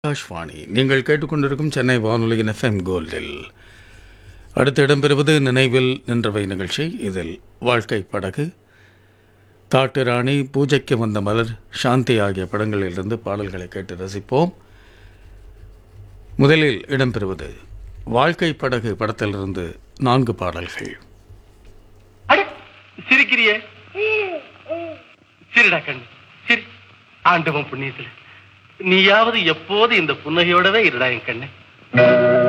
ஆகாஷ்வாணி நீங்கள் கேட்டுக்கொண்டிருக்கும் சென்னை வானொலியின் எஃப்எம் கோல்டில் அடுத்து இடம்பெறுவது நினைவில் நின்றவை நிகழ்ச்சி இதில் வாழ்க்கை படகு காட்டு ராணி பூஜைக்கு வந்த மலர் சாந்தி ஆகிய படங்களிலிருந்து பாடல்களை கேட்டு ரசிப்போம் முதலில் இடம்பெறுவது வாழ்க்கை படகு படத்திலிருந்து நான்கு பாடல்கள் அட சிரிக்கிறியே சிரிடா கண்ணு சிரி ஆண்டவன் புண்ணியத்துல நீயாவது எப்போது இந்த புன்னகையோடவே இருடா என் கண்ணு